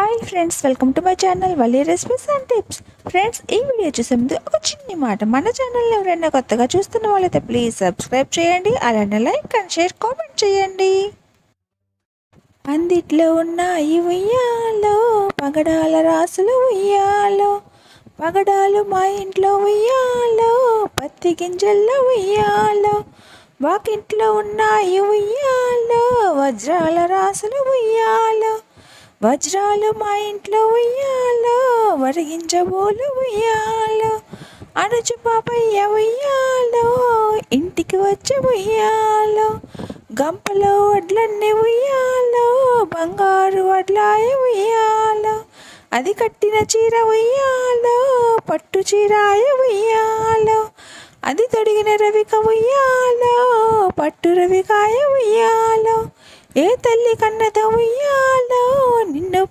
hi friends welcome to my channel Valli recipes and tips friends ఈ video చూసే ముందు ఒక చిన్ని మాట మన ఛానల్ ఎవరైనా కొత్తగా చూస్తున్న వాళ్ళైతే ప్లీజ్ సబ్స్క్రైబ్ చేయండి అలానే లైక్ అండ్ షేర్ కామెంట్ చేయండి అందిట్లో ఉన్న ఈ ఉయ్యాలో పగడాల రాసులు ఉయ్యాలో పగడాలు మా ఇంట్లో ఉయ్యాలో పత్తి గింజల్లో ఉయ్యాలో వాకింట్లో ఉన్న ఈ ఉయ్యాలో వజ్రాల రాసులు ఉయ్యాలో వజ్రాలు మా ఇంట్లో ఉయ్యాలో వరిగించబోలు ఉయ్యాలో అనుచు పాపయ్య ఉయ్యాలో ఇంటికి వచ్చి ఉయ్యాలో గంపలో వడ్లన్నీ ఉయ్యాలో బంగారు వడ్లాయ ఉయ్యాలో అది కట్టిన చీర ఉయ్యాలో పట్టు చీరాయ ఉయ్యాలో అది తొడిగిన రవిక ఉయ్యాలో పట్టు రవికాయ ఉయ్యాలో ఏ తల్లి కన్నత ఉయ్యాలో నిన్ను